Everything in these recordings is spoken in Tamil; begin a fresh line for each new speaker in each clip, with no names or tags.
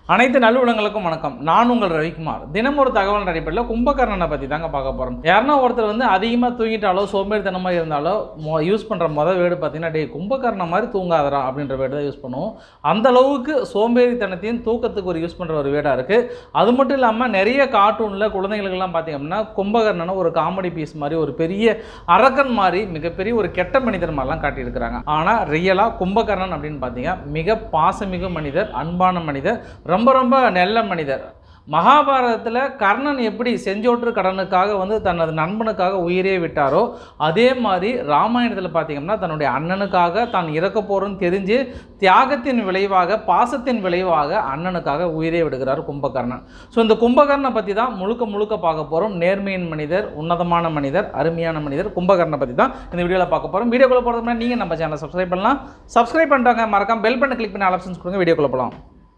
அனைத்து நல்லுள்ளங்களுக்கும் வணக்கம் நான் உங்கள் ரவிக்குமார் தினம் ஒரு தகவல் அடிப்படையில் கும்பகர்ணனை பற்றி தாங்க பார்க்க போகிறோம் யாருன்னா ஒருத்தர் வந்து அதிகமாக தூங்கிட்டாலோ சோம்பேறித்தனமாக இருந்தாலோ யூஸ் பண்ணுற மொதல் வேர்டு பார்த்தீங்கன்னா டே கும்பகர்ணன் மாதிரி தூங்காதரா அப்படின்ற வேர்டு தான் யூஸ் பண்ணுவோம் அந்த அளவுக்கு சோம்பேறித்தனத்தையும் தூக்கத்துக்கு ஒரு யூஸ் பண்ணுற ஒரு வேர்டாக இருக்குது அது மட்டும் இல்லாமல் நிறைய கார்ட்டூனில் குழந்தைகளுக்கெல்லாம் பார்த்தீங்க அப்படின்னா கும்பகர்ணனை ஒரு காமெடி பீஸ் மாதிரி ஒரு பெரிய அரக்கன் மாதிரி மிகப்பெரிய ஒரு கெட்ட மனிதர் மாதிரிலாம் காட்டியிருக்கிறாங்க ஆனால் ரியலாக கும்பகர்ணன் அப்படின்னு பார்த்தீங்க மிக பாசமிகு மனிதர் அன்பான மனிதர் ரொம்ப ரொம்ப நல்ல மனிதர் மகாபாரதத்தில் கர்ணன் எப்படி செஞ்சோற்று கடனுக்காக வந்து தனது நண்பனுக்காக உயிரே விட்டாரோ அதே மாதிரி ராமாயணத்தில் பார்த்தீங்கன்னா தன்னுடைய அண்ணனுக்காக தான் இறக்க போகிறோன்னு தெரிஞ்சு தியாகத்தின் விளைவாக பாசத்தின் விளைவாக அண்ணனுக்காக உயிரே விடுகிறார் கும்பகர்ணன் ஸோ இந்த கும்பகர்ணனை பற்றி தான் முழுக்க முழுக்க பார்க்க போகிறோம் நேர்மையின் மனிதர் உன்னதமான மனிதர் அருமையான மனிதர் கும்பகர்ணனை பற்றி தான் இந்த வீடியோவில் பார்க்க போகிறோம் வீடியோக்குள்ளே போகிறதுக்கு நீங்கள் நம்ம சேனலை சப்ஸ்கிரைப் பண்ணலாம் சப்ஸ்கிரைப் பண்ணிட்டாங்க மறக்காம பெல் பண்ண கிளிக் பண்ணி ஆப்ஷன்ஸ் கொடுங்க வீடியோக்குள்ளே போகலாம்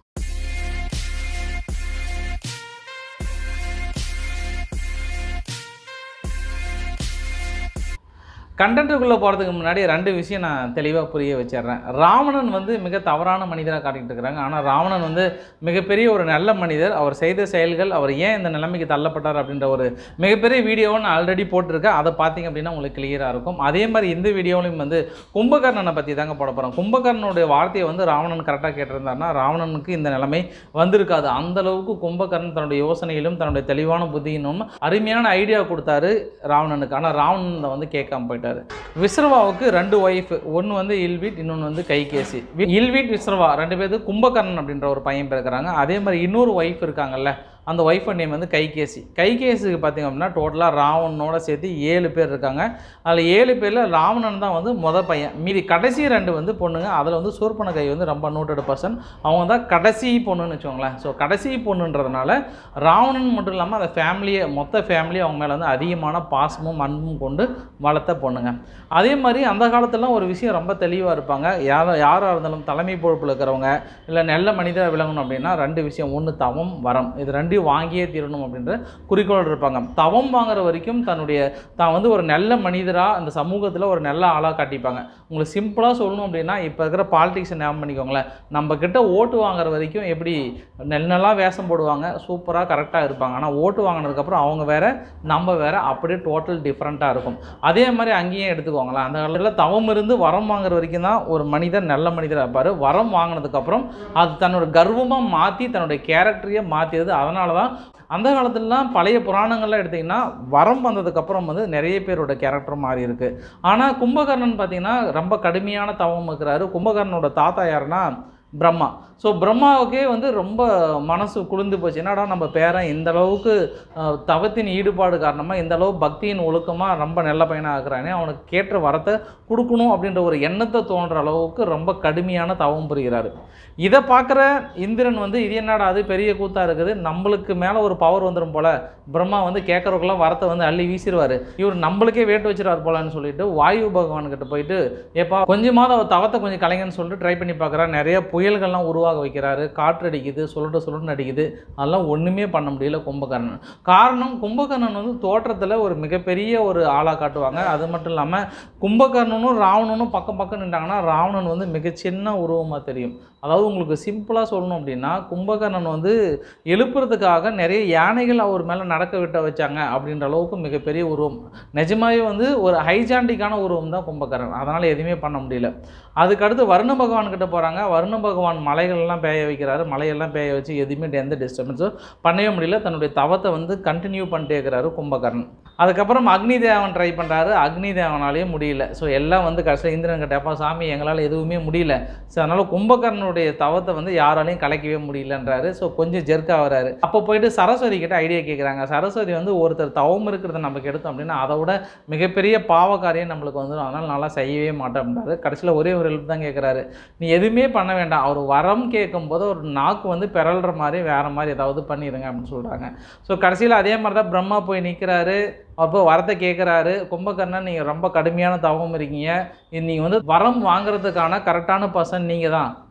கண்டென்ட்டுக்குள்ளே போகிறதுக்கு முன்னாடி ரெண்டு விஷயம் நான் தெளிவாக புரிய வச்சிடுறேன் ராவணன் வந்து மிக தவறான மனிதராக காட்டிகிட்டு இருக்கிறாங்க ஆனால் ராவணன் வந்து மிகப்பெரிய ஒரு நல்ல மனிதர் அவர் செய்த செயல்கள் அவர் ஏன் இந்த நிலைமைக்கு தள்ளப்பட்டார் அப்படின்ற ஒரு மிகப்பெரிய வீடியோவை நான் ஆல்ரெடி போட்டிருக்கேன் அதை பார்த்தீங்க அப்படின்னா உங்களுக்கு கிளியராக இருக்கும் அதே மாதிரி இந்த வீடியோலையும் வந்து கும்பகர்ணனை பற்றி தாங்க போட போகிறோம் கும்பகர்ணனுடைய வார்த்தையை வந்து ராவணன் கரெக்டாக கேட்டிருந்தாருன்னா ராவணனுக்கு இந்த நிலைமை வந்திருக்காது அந்த அளவுக்கு கும்பகர்ணன் தன்னுடைய யோசனையிலும் தன்னுடைய தெளிவான புத்தியினும் அருமையான ஐடியா கொடுத்தாரு ராவணனுக்கு ஆனால் ராவணன் வந்து கேட்காம போயிட்டார் விஸ்ரவாவுக்கு ரெண்டு ஒய்ஃப் ஒன்று வந்து இல்வீட் இன்னொன்று வந்து கைகேசி இல்வீட் விஸ்ரவா ரெண்டு பேருக்கு கும்பகர்ணன் அப்படின்ற ஒரு பையன் பிறக்கிறாங்க அதே மாதிரி இன்னொரு ஒய்ஃப் இருக்காங்கல்ல அந்த ஒய்ஃபோட நேம் வந்து கைகேசி கைகேசிக்கு பார்த்திங்க அப்படின்னா டோட்டலாக ராவணனோட சேர்த்து ஏழு பேர் இருக்காங்க அதில் ஏழு பேரில் ராவணன் தான் வந்து மொதல் பையன் மீதி கடைசி ரெண்டு வந்து பொண்ணுங்க அதில் வந்து சூர்பன கை வந்து ரொம்ப நோட்டட் பர்சன் அவங்க தான் கடைசி பொண்ணுன்னு வச்சுக்கோங்களேன் ஸோ கடைசி பொண்ணுன்றதுனால ராவணன் மட்டும் இல்லாமல் அந்த ஃபேமிலியை மொத்த ஃபேமிலி அவங்க மேலே வந்து அதிகமான பாசமும் அன்பும் கொண்டு வளர்த்த பொண்ணுங்க அதே மாதிரி அந்த காலத்துலலாம் ஒரு விஷயம் ரொம்ப தெளிவாக இருப்பாங்க யார் யாராக இருந்தாலும் தலைமை பொறுப்பில் இருக்கிறவங்க இல்லை நல்ல மனிதராக விளங்கணும் அப்படின்னா ரெண்டு விஷயம் ஒன்று தவம் வரம் இது ரெண்டையும் வாங்கியே தீரணும் அப்படின்ற குறிக்கோள் இருப்பாங்க தவம் வாங்குற வரைக்கும் தன்னுடைய தான் வந்து ஒரு நல்ல மனிதராக அந்த சமூகத்தில் ஒரு நல்ல ஆளாக காட்டிப்பாங்க உங்களுக்கு சிம்பிளாக சொல்லணும் அப்படின்னா இப்போ இருக்கிற பாலிடிக்ஸை ஞாபகம் பண்ணிக்கோங்களேன் நம்ம கிட்ட ஓட்டு வாங்குற வரைக்கும் எப்படி நெல்லெல்லாம் வேஷம் போடுவாங்க சூப்பராக கரெக்டாக இருப்பாங்க ஆனால் ஓட்டு வாங்கினதுக்கப்புறம் அவங்க வேற நம்ம வேற அப்படியே டோட்டல் டிஃப்ரெண்ட்டாக இருக்கும் அதே மாதிரி அங்கேயும் எடுத்துக்கோங்களேன் அந்த காலத்தில் தவம் இருந்து வரம் வாங்குற வரைக்கும் தான் ஒரு மனிதர் நல்ல மனிதராக இருப்பார் வரம் வாங்கினதுக்கப்புறம் அது தன்னோட கர்வமாக மாற்றி தன்னுடைய கேரக்டரையே மாற்றியது அதனால தான் அந்த காலத்துலலாம் பழைய புராணங்கள்லாம் எடுத்திங்கன்னா வரம் வந்ததுக்கப்புறம் வந்து நிறைய பேரோட கேரக்டர் மாறி இருக்கு ஆனால் கும்பகர்ணன் பார்த்தீங்கன்னா ரொம்ப கடுமையான தவம் இருக்கிறாரு கும்பகர்ணனோட தாத்தா யாருன்னா பிரம்மா ஸோ பிரம்மாவுக்கே வந்து ரொம்ப மனசு குளிர்ந்து போச்சு என்னடா நம்ம பேரன் இந்த அளவுக்கு அஹ், தவத்தின் ஈடுபாடு காரணமாக இந்த அளவு பக்தியின் ஒழுக்கமாக ரொம்ப நல்ல பையனாக இருக்கிறானே அவனுக்கு கேட்ட வரத்தை கொடுக்கணும் அப்படின்ற ஒரு எண்ணத்தை தோன்ற அளவுக்கு ரொம்ப கடுமையான தவம் புரிகிறாரு இதை பார்க்குற இந்திரன் வந்து இது என்னடா அது பெரிய கூத்தாக இருக்குது நம்மளுக்கு மேலே ஒரு பவர் வந்துடும் போல் பிரம்மா வந்து கேட்குறவங்களாம் வரத்தை வந்து அள்ளி வீசிடுவார் இவர் நம்மளுக்கே வேட்டு வச்சிருவார் போலன்னு சொல்லிட்டு வாயு பகவான்கிட்ட போயிட்டு ஏப்பா கொஞ்சமாவது அவர் தவத்தை கொஞ்சம் கலைங்கன்னு சொல்லிட்டு ட்ரை பண்ணி பார்க்குறா நிறைய புயல்கள்லாம் உருவாக வைக்கிறாரு காற்று அடிக்குது சுருட்டு சுருட்டு அடிக்குது அதெல்லாம் ஒன்றுமே பண்ண முடியல கும்பகர்ணன் காரணம் கும்பகர்ணன் வந்து தோற்றத்தில் ஒரு மிகப்பெரிய ஒரு ஆளாக காட்டுவாங்க அது மட்டும் இல்லாமல் கும்பகர்ணனும் ராவணனும் பக்கம் பக்கம் நின்றாங்கன்னா ராவணன் வந்து மிக சின்ன உருவமாக தெரியும் அதாவது உங்களுக்கு சிம்பிளாக சொல்லணும் அப்படின்னா கும்பகர்ணன் வந்து எழுப்புறதுக்காக நிறைய யானைகள் அவர் மேலே நடக்க விட்ட வச்சாங்க அப்படின்ற அளவுக்கு மிகப்பெரிய உருவம் நிஜமாவே வந்து ஒரு ஹைஜாண்டிக்கான உருவம் தான் கும்பகர்ணன் அதனால் எதுவுமே பண்ண முடியல அதுக்கடுத்து வருண பகவான் கிட்ட போகிறாங்க வருண பகவான் மலைகள்லாம் பேய வைக்கிறாரு மலையெல்லாம் பேய வச்சு எதுவுமே எந்த டிஸ்டர்பன்ஸும் பண்ணவே முடியல தன்னுடைய தவத்தை வந்து கண்டினியூ பண்ணிட்டே இருக்கிறாரு கும்பகர்ணன் அதுக்கப்புறம் அக்னி தேவன் ட்ரை பண்ணுறாரு அக்னி தேவனாலேயே முடியல ஸோ எல்லாம் வந்து கடைசியில் இந்திரன் கிட்ட "அப்பா சாமி எங்களால் எதுவுமே முடியல ஸோ அதனால் கும்பகர்ணனுடைய தவத்தை வந்து யாராலையும் கலைக்கவே முடியலன்றாரு ஸோ கொஞ்சம் ஜெர்க் ஆகுறாரு அப்போ போயிட்டு சரஸ்வதி கிட்ட ஐடியா கேட்குறாங்க சரஸ்வதி வந்து ஒருத்தர் தவம் இருக்கிறத நமக்கு எடுத்தோம் அப்படின்னா அதை விட மிகப்பெரிய பாவக்காரியம் நம்மளுக்கு வந்துடும் அதனால் நல்லா செய்யவே மாட்டேன் அப்படின்றாரு கடைசியில் ஒரே ஒரு ஹெல்ப் தான் கேட்குறாரு நீ எதுவுமே பண்ண வேண்டாம் அவர் வரம் கேட்கும்போது ஒரு நாக்கு வந்து பிறல்ற மாதிரி வேறு மாதிரி ஏதாவது பண்ணிடுங்க அப்படின்னு சொல்கிறாங்க ஸோ கடைசியில் அதே மாதிரி தான் பிரம்மா போய் நிற்கிறாரு அப்போ வரத்தை கேட்குறாரு கும்பகர்ணன் நீங்கள் ரொம்ப கடுமையான தவம் இருக்கீங்க நீங்கள் வந்து வரம் வாங்குறதுக்கான கரெக்டான பர்சன் நீங்கள் தான்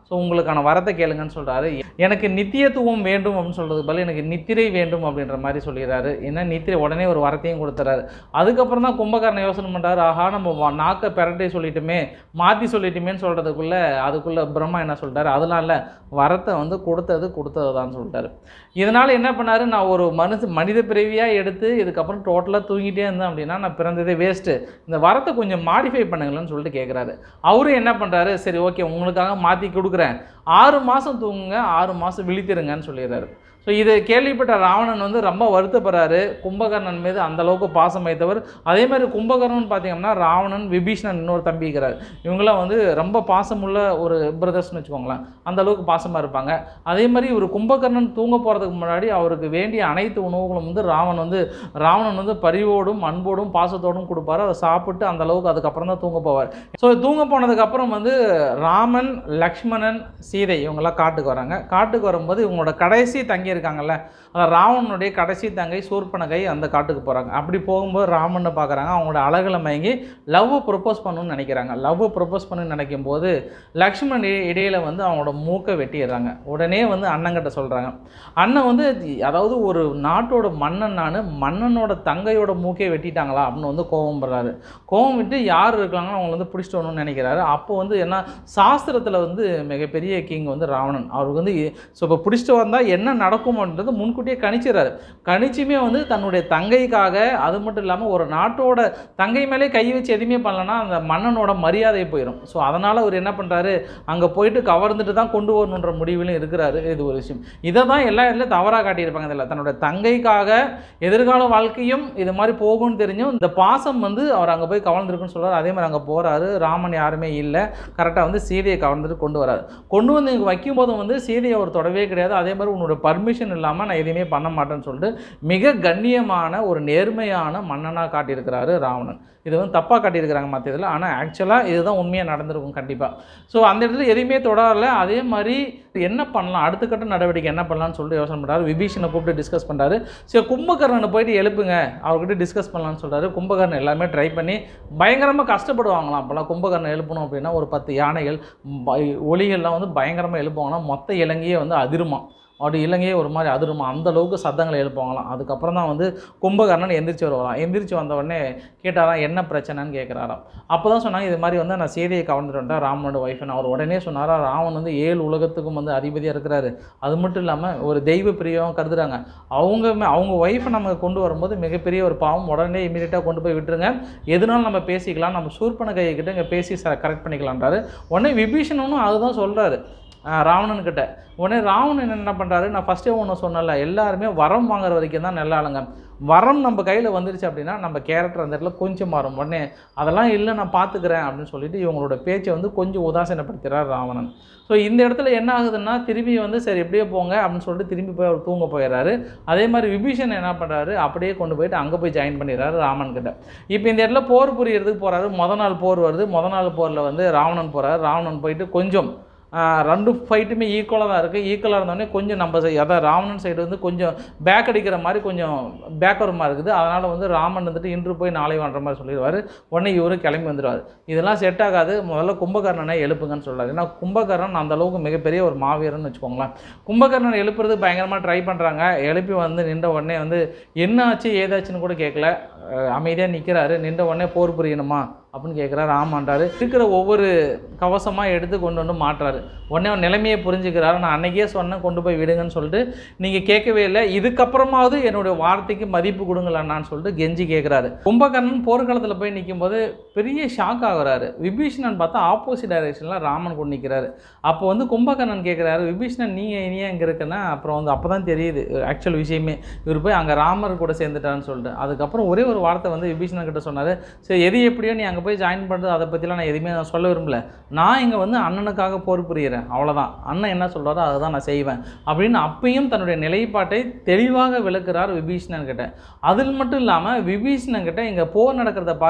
ஸோ உங்களுக்கான வரத்தை கேளுங்கன்னு சொல்கிறாரு எனக்கு நித்தியத்துவம் வேண்டும் அப்படின்னு சொல்கிறது பதில் எனக்கு நித்திரை வேண்டும் அப்படின்ற மாதிரி சொல்லிடுறாரு என்ன நித்திரை உடனே ஒரு வரத்தையும் கொடுத்துறாரு அதுக்கப்புறம் தான் கும்பகர்ணன் யோசனை பண்ணுறாரு ஆஹா நம்ம வா- நாக்கை பெரட்டை சொல்லிட்டுமே மாற்றி சொல்லிட்டுமேன்னு சொல்கிறதுக்குள்ளே அதுக்குள்ளே பிரம்மா என்ன சொல்லிட்டாரு அதெல்லாம் இல்லை வரத்தை வந்து கொடுத்தது கொடுத்தது தான் சொல்லிட்டாரு இதனால் என்ன பண்ணாரு நான் ஒரு மனுஷ மனித பிறவியாக எடுத்து இதுக்கப்புறம் டோட்டலாக தூங்கிட்டே இருந்தேன் அப்படின்னா நான் பிறந்ததே வேஸ்ட்டு இந்த வரத்தை கொஞ்சம் மாடிஃபை பண்ணுங்களேன்னு சொல்லிட்டு கேட்குறாரு அவரும் என்ன பண்ணுறாரு சரி ஓகே உங்களுக்காக மாற்றி கொடுக்குறேன் ஆறு மாதம் தூங்குங்க ஆறு மாதம் விழித்திருங்கன்னு சொல்லிடுறாரு ஸோ இதை கேள்விப்பட்ட ராவணன் வந்து ரொம்ப வருத்தப்படுறாரு கும்பகர்ணன் மீது அந்த அளவுக்கு பாசம் வைத்தவர் அதே மாதிரி கும்பகர்ணன் பார்த்தீங்கன்னா ராவணன் விபீஷணன் இன்னொரு தம்பி இருக்கிறார் இவங்களாம் வந்து ரொம்ப பாசமுள்ள ஒரு பிரதர்ஸ்னு வச்சுக்கோங்களேன் அந்த அளவுக்கு பாசமாக இருப்பாங்க அதே மாதிரி இவர் கும்பகர்ணன் தூங்க போகிறதுக்கு முன்னாடி அவருக்கு வேண்டிய அனைத்து உணவுகளும் வந்து ராவணன் வந்து ராவணன் வந்து பரிவோடும் அன்போடும் பாசத்தோடும் கொடுப்பாரு அதை சாப்பிட்டு அந்த அளவுக்கு அதுக்கப்புறம் தான் தூங்க போவார் ஸோ தூங்க போனதுக்கப்புறம் வந்து ராமன் லக்ஷ்மணன் சீதை இவங்கெல்லாம் காட்டுக்கு வராங்க காட்டுக்கு வரும்போது இவங்களோட கடைசி தங்கி இருக்காங்கல்ல அதான் ராவணனுடைய கடைசி தங்கை சூர்பனகை அந்த காட்டுக்கு போகிறாங்க அப்படி போகும்போது ராமனை பார்க்குறாங்க அவங்களோட அழகில் மயங்கி லவ் ப்ரொப்போஸ் பண்ணணும்னு நினைக்கிறாங்க லவ் ப்ரொப்போஸ் பண்ணணும்னு நினைக்கும் போது லக்ஷ்மணன் இ- இடையில வந்து அவங்களோட மூக்கை வெட்டிடுறாங்க உடனே வந்து அண்ணங்கிட்ட சொல்கிறாங்க அண்ணன் வந்து அதாவது ஒரு நாட்டோட மன்னன் நான் மன்னனோட தங்கையோட மூக்கே வெட்டிட்டாங்களா அப்படின்னு வந்து கோபம் படுறாரு கோபம் விட்டு யார் இருக்காங்களோ அவங்க வந்து பிடிச்சிட்டு வரணும்னு நினைக்கிறாரு அப்போ வந்து என்ன சாஸ்திரத்தில் வந்து மிகப்பெரிய கிங் வந்து ராவணன் அவருக்கு வந்து ஸோ இப்போ பிடிச்சிட்டு வந்தால் என்ன நடக்கும்ன்றது முன்கூட்டியே கணிச்சிடறாரு கணிச்சுமே வந்து தன்னுடைய தங்கைக்காக அது மட்டும் இல்லாமல் ஒரு நாட்டோட தங்கை மேலே கை வச்சு எதுவுமே பண்ணலன்னா அந்த மன்னனோட மரியாதை போயிடும் ஸோ அதனால் அவர் என்ன பண்ணுறாரு அங்கே போயிட்டு கவர்ந்துட்டு தான் கொண்டு வரணுன்ற முடிவிலும் இருக்கிறாரு இது ஒரு விஷயம் இதை தான் எல்லா இடத்துலையும் தவறாக காட்டியிருப்பாங்க இதில் தன்னோட தங்கைக்காக எதிர்கால வாழ்க்கையும் இது மாதிரி போகும்னு தெரிஞ்சும் இந்த பாசம் வந்து அவர் அங்கே போய் கவர்ந்துருக்குன்னு சொல்றாரு அதே மாதிரி அங்கே போகிறாரு ராமன் யாருமே இல்லை கரெக்டாக வந்து சீதையை கவர்ந்துட்டு கொண்டு வராரு கொண்டு வந்து இங்கே வைக்கும்போதும் வந்து சீதையை அவர் தொடவே கிடையாது அதே மாதிரி உன்னோட பர்மிஷன் இல்லாமல் நான் எதையுமே பண்ண மாட்டேன்னு சொல்லிட்டு மிக கண்ணியமான ஒரு நேர்மையான மன்னனாக காட்டியிருக்கிறாரு ராவணன் இது வந்து தப்பாக காட்டியிருக்கிறாங்க மற்ற இதில் ஆனால் ஆக்சுவலாக இதுதான் உண்மையாக நடந்திருக்கும் கண்டிப்பாக ஸோ அந்த இடத்துல எதையுமே தொடரல அதே மாதிரி என்ன பண்ணலாம் அடுத்த கட்ட நடவடிக்கை என்ன பண்ணலாம்னு சொல்லிட்டு யோசனை பண்ணுறாரு விபீஷனை கூப்பிட்டு டிஸ்கஸ் பண்ணுறாரு சரி கும்பகர்ணனை போயிட்டு எழுப்புங்க அவர்கிட்ட டிஸ்கஸ் பண்ணலாம்னு சொல்கிறாரு கும்பகர்ணன் எல்லாமே ட்ரை பண்ணி பயங்கரமாக கஷ்டப்படுவாங்களாம் அப்போல்லாம் கும்பகர்ணன் எழுப்பணும் அப்படின்னா ஒரு பத்து யானைகள் ப- ஒலிகள்லாம் வந்து பயங்கரமாக எழுப்புவாங்களாம் மொத்த இலங்கையே வந்து அதிருமா அப்படி இலங்கையே ஒரு மாதிரி அதிருமா அந்த அளவுக்கு சத்தங்களை எழுப்புவாங்களாம் அதுக்கப்புறம் தான் வந்து கும்பகர்ணன் எந்திரிச்சு வருவாராம் எந்திரிச்சு வந்த உடனே கேட்டாராம் என்ன பிரச்சனைன்னு கேட்குறாராம் அப்போ தான் சொன்னாங்க இது மாதிரி வந்து நான் சீதையை கவர்ந்துட்டு வந்தேன் ராமனோட ஒய்ஃப்னு அவர் உடனே சொன்னாரா ராமன் வந்து ஏழு உலகத்துக்கும் வந்து அதிபதியாக இருக்கிறாரு அது மட்டும் இல்லாமல் ஒரு தெய்வ பிரியம் கருதுறாங்க அவங்க மே- அவங்க ஒய்ஃபை நம்ம கொண்டு வரும்போது மிகப்பெரிய ஒரு பாவம் உடனே இமீடியட்டாக கொண்டு போய் விட்டுருங்க எதுனாலும் நம்ம பேசிக்கலாம் நம்ம சூர்பன கைக்கிட்ட இங்கே பேசி கரெக்ட் பண்ணிக்கலான்றாரு உடனே விபீஷணனும் அதுதான் சொல்கிறாரு ராவணன்கிட்ட உடனே ராவணன் என்ன பண்ணுறாரு நான் ஃபஸ்ட்டே ஒன்று சொன்னல எல்லாருமே வரம் வாங்குற வரைக்கும் தான் நல்ல ஆளுங்க வரம் நம்ம கையில் வந்துருச்சு அப்படின்னா நம்ம கேரக்டர் அந்த இடத்துல கொஞ்சம் மாறும் உடனே அதெல்லாம் இல்லை நான் பார்த்துக்கிறேன் அப்படின்னு சொல்லிட்டு இவங்களோட பேச்சை வந்து கொஞ்சம் உதாசீனப்படுத்துகிறார் ராவணன் ஸோ இந்த இடத்துல என்ன ஆகுதுன்னா திரும்பி வந்து சரி எப்படியே போங்க அப்படின்னு சொல்லிட்டு திரும்பி போய் அவர் தூங்க போயிடுறாரு அதே மாதிரி விபீஷன் என்ன பண்ணுறாரு அப்படியே கொண்டு போயிட்டு அங்கே போய் ஜாயின் பண்ணிடுறாரு ராமன் கிட்ட இப்போ இந்த இடத்துல போர் புரியறதுக்கு போகிறாரு முத நாள் போர் வருது முத நாள் போரில் வந்து ராவணன் போகிறாரு ராவணன் போயிட்டு கொஞ்சம் ஆஹ், ரெண்டு ஃபைட்டுமே ஈக்குவலாக தான் இருக்குது ஈக்குவலாக இருந்தோடனே கொஞ்சம் நம்ம சை அதான் ராவணன் சைடு வந்து கொஞ்சம் பேக் அடிக்கிற மாதிரி கொஞ்சம் பேக்வரமாக இருக்குது அதனால் வந்து ராமன் வந்துட்டு இன்று போய் நாளை வான்ற மாதிரி சொல்லிடுவார் உடனே இவரு கிளம்பி வந்துடுவார் இதெல்லாம் செட் ஆகாது முதல்ல கும்பகர்ணனை எழுப்புங்கன்னு சொல்றாரு ஏன்னா கும்பகர்ணன் அந்த அளவுக்கு மிகப்பெரிய ஒரு மாவீரன்னு வச்சுக்கோங்களேன் கும்பகர்ணன் எழுப்புறது பயங்கரமாக ட்ரை பண்ணுறாங்க எழுப்பி வந்து நின்ற உடனே வந்து என்ன ஆச்சு ஏதாச்சுன்னு கூட கேட்கல அமைதியாக நிற்கிறாரு நின்ற உடனே போர் புரியணுமா அப்படின்னு கேட்குறாரு ஆமான்றாரு இருக்கிற ஒவ்வொரு கவசமாக எடுத்து கொண்டு வந்து மாட்டுறாரு உடனே அவன் நிலைமையை புரிஞ்சுக்கிறாரு நான் அன்னைக்கே சொன்னேன் கொண்டு போய் விடுங்கன்னு சொல்லிட்டு நீங்கள் கேட்கவே இல்லை இதுக்கப்புறமாவது என்னுடைய வார்த்தைக்கு மதிப்பு கொடுங்களேன்னான்னு சொல்லிட்டு கெஞ்சி கேட்குறாரு கும்பகர்ணன் போர்க்களத்தில் போய் நிக்கும்போது பெரிய ஷாக் ஆகுறாரு விபீஷணன் பார்த்தா ஆப்போசிட் டைரக்ஷனில் ராமன் கொண்டு நிற்கிறாரு அப்போ வந்து கும்பகர்ணன் கேட்குறாரு விபீஷணன் நீங்கள் இனியே இங்கே இருக்குன்னா அப்புறம் வந்து அப்போ தான் தெரியுது ஆக்சுவல் விஷயமே இவர் போய் அங்கே ராமர் கூட சேர்ந்துட்டான்னு சொல்லிட்டு அதுக்கப்புறம் ஒரே ஒரு வார்த்தை வந்து விபீஷணன் கிட்ட சொன்னார் சரி எது எப்படியோ நீ அங்கே போய் ஜாயின் பண்ணுறது அதை பற்றிலாம் நான் எதுவுமே நான் சொல்ல விரும்பல நான் இங்கே வந்து அண்ணனுக்காக போர் புரிகிறேன் அவ்வளோதான் அண்ணன் என்ன சொல்கிறாரோ அதை தான் நான் செய்வேன் அப்படின்னு அப்பயும் தன்னுடைய நிலைப்பாட்டை தெளிவாக விளக்குறார் விபீஷணன் கிட்ட அதில் மட்டும் இல்லாமல் விபீஷணன் கிட்ட இங்கே போர் நடக்கிறத பாரு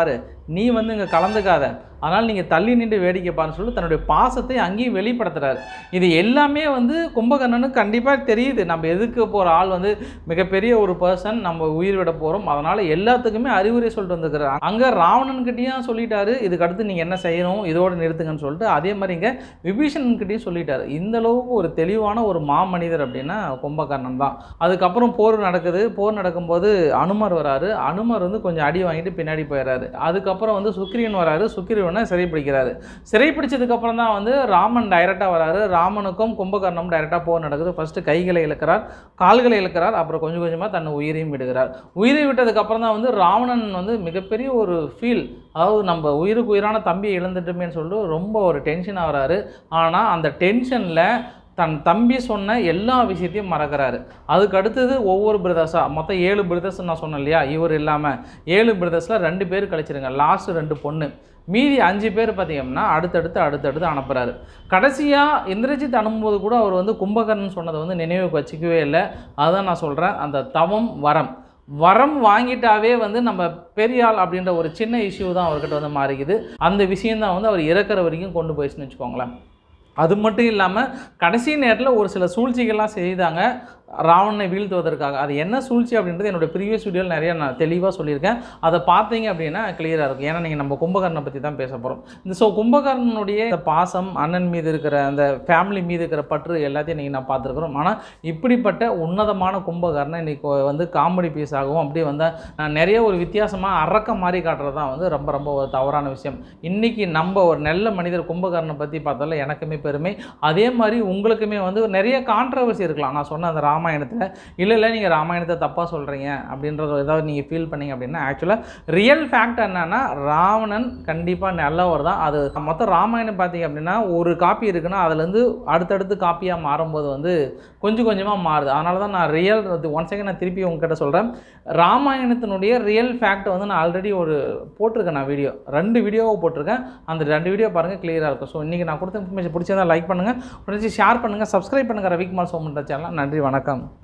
நீ வந்து இங்கே கலந்துக்காத அதனால் நீங்கள் தள்ளி நின்று வேடிக்கை பாருன்னு சொல்லி தன்னுடைய பாசத்தை அங்கேயும் வெளிப்படுத்துறாரு இது எல்லாமே வந்து கும்பகர்ணனுக்கு கண்டிப்பாக தெரியுது நம்ம எதுக்கு போகிற ஆள் வந்து மிகப்பெரிய ஒரு பர்சன் நம்ம உயிர் விட போகிறோம் அதனால் எல்லாத்துக்குமே அறிவுரை சொல்லிட்டு வந்துருக்கிறார் அங்கே ராவணன்கிட்டயும் சொல்லிட்டாரு இதுக்கு அடுத்து நீங்கள் என்ன செய்யணும் இதோட நிறுத்துங்கன்னு சொல்லிட்டு அதே மாதிரி இங்கே விபீஷணன்கிட்டயும் சொல்லிட்டாரு இந்த அளவுக்கு ஒரு தெளிவான ஒரு மாமனிதர் அப்படின்னா கும்பகர்ணன் தான் அதுக்கப்புறம் போர் நடக்குது போர் நடக்கும்போது அனுமர் வராரு அனுமர் வந்து கொஞ்சம் அடி வாங்கிட்டு பின்னாடி போயிடுறாரு அதுக்கப்புறம் வந்து சுக்கிரியன் வராரு சுக்கிரியனை சிறைப்பிடிக்கிறாரு சிறைப்பிடிச்சதுக்கப்புறம் தான் வந்து ராமன் டைரெக்டாக வராரு ராமனுக்கும் கும்பகர்ணம் டைரெக்டாக போர் நடக்குது ஃபஸ்ட்டு கைகளை இழக்கிறார் கால்களை இழக்கிறார் அப்புறம் கொஞ்சம் கொஞ்சமாக தன்னை உயிரையும் விடுகிறார் உயிரை விட்டதுக்கப்புறம் தான் வந்து ராவணன் வந்து மிகப்பெரிய ஒரு ஃபீல் அதாவது நம்ம உயிருக்கு உயிரான தம்பியை இழந்துட்டோமேன்னு சொல்லிட்டு ரொம்ப ஒரு டென்ஷன் ஆகுறாரு ஆனால் அந்த டென்ஷனில் தன் தம்பி சொன்ன எல்லா விஷயத்தையும் மறக்கிறாரு அதுக்கு அடுத்தது ஒவ்வொரு பிரதர்ஸாக மொத்தம் ஏழு பிரதர்ஸ் நான் சொன்னேன் இல்லையா இவர் இல்லாமல் ஏழு பிரதர்ஸில் ரெண்டு பேர் கழிச்சிருங்க லாஸ்ட் ரெண்டு பொண்ணு மீதி அஞ்சு பேர் பார்த்தீங்கன்னா அடுத்தடுத்து அடுத்தடுத்து அனுப்புகிறாரு கடைசியாக இந்திரஜித் அனுப்பும்போது கூட அவர் வந்து கும்பகர்ணன் சொன்னதை வந்து நினைவுக்கு வச்சுக்கவே இல்லை அதுதான் நான் சொல்கிறேன் அந்த தவம் வரம் வரம் வாங்கிட்டாவே வந்து நம்ம பெரிய ஆள் அப்படின்ற ஒரு சின்ன இஷ்யூ தான் அவர்கிட்ட வந்து மாறிக்குது அந்த விஷயந்தான் வந்து அவர் இறக்குற வரைக்கும் கொண்டு போயிடுச்சுன்னு வச்சுக்கோங்களேன் அது மட்டும் இல்லாமல் கடைசி நேரத்தில் ஒரு சில சூழ்ச்சிகள்லாம் செய்தாங்க ராவணனை வீழ்த்துவதற்காக அது என்ன சூழ்ச்சி அப்படின்றது என்னோடய ப்ரீவியஸ் வீடியோவில் நிறைய நான் தெளிவாக சொல்லியிருக்கேன் அதை பார்த்தீங்க அப்படின்னா கிளியராக இருக்கும் ஏன்னா நீங்கள் நம்ம கும்பகர்ணனை பற்றி தான் பேச போகிறோம் இந்த ஸோ கும்பகர்ணனுடைய இந்த பாசம் அண்ணன் மீது இருக்கிற அந்த ஃபேமிலி மீது இருக்கிற பற்று எல்லாத்தையும் நீங்கள் நான் பார்த்துருக்குறோம் ஆனால் இப்படிப்பட்ட உன்னதமான கும்பகர்ணன் இன்னைக்கு வந்து காமெடி பீஸ் ஆகவும் அப்படியே வந்து நான் நிறைய ஒரு வித்தியாசமாக அரக்க மாதிரி காட்டுறது தான் வந்து ரொம்ப ரொம்ப ஒரு தவறான விஷயம் இன்றைக்கி நம்ம ஒரு நல்ல மனிதர் கும்பகர்ணனை பற்றி பார்த்தால எனக்குமே பெருமை அதே மாதிரி உங்களுக்குமே வந்து நிறைய கான்ட்ரவர்சி இருக்கலாம் நான் சொன்ன அந்த ராமாயணத்தில் இல்லை இல்லை நீங்கள் ராமாயணத்தை தப்பாக சொல்கிறீங்க அப்படின்றத ஏதாவது நீங்கள் ஃபீல் பண்ணீங்க அப்படின்னா ஆக்சுவலாக ரியல் ஃபேக்ட் என்னன்னா ராவணன் கண்டிப்பாக நல்லவர் தான் அது மொத்தம் ராமாயணம் பார்த்தீங்க அப்படின்னா ஒரு காப்பி இருக்குன்னா அதுலேருந்து அடுத்தடுத்து காப்பியாக மாறும்போது வந்து கொஞ்சம் கொஞ்சமாக மாறுது அதனால தான் நான் ரியல் ஒன் செகண்ட் நான் திருப்பி உங்ககிட்ட சொல்கிறேன் ராமாயணத்தினுடைய ரியல் ஃபேக்ட்டை வந்து நான் ஆல்ரெடி ஒரு போட்டிருக்கேன் நான் வீடியோ ரெண்டு வீடியோவை போட்டிருக்கேன் அந்த ரெண்டு வீடியோ பாருங்கள் கிளியராக இருக்கும் ஸோ இன்றைக்கி நான் கொடுத்த இன்ஃபர்மேஷன் பிடிச்சதா லைக் பண்ணுங்கள் பிடிச்சி ஷேர் பண்ணுங்கள் சப்ஸ்கிரைப் பண்ணுங்கள் ரவிக்குமார் சோமன்ற சேனல் நன்றி வணக்கம்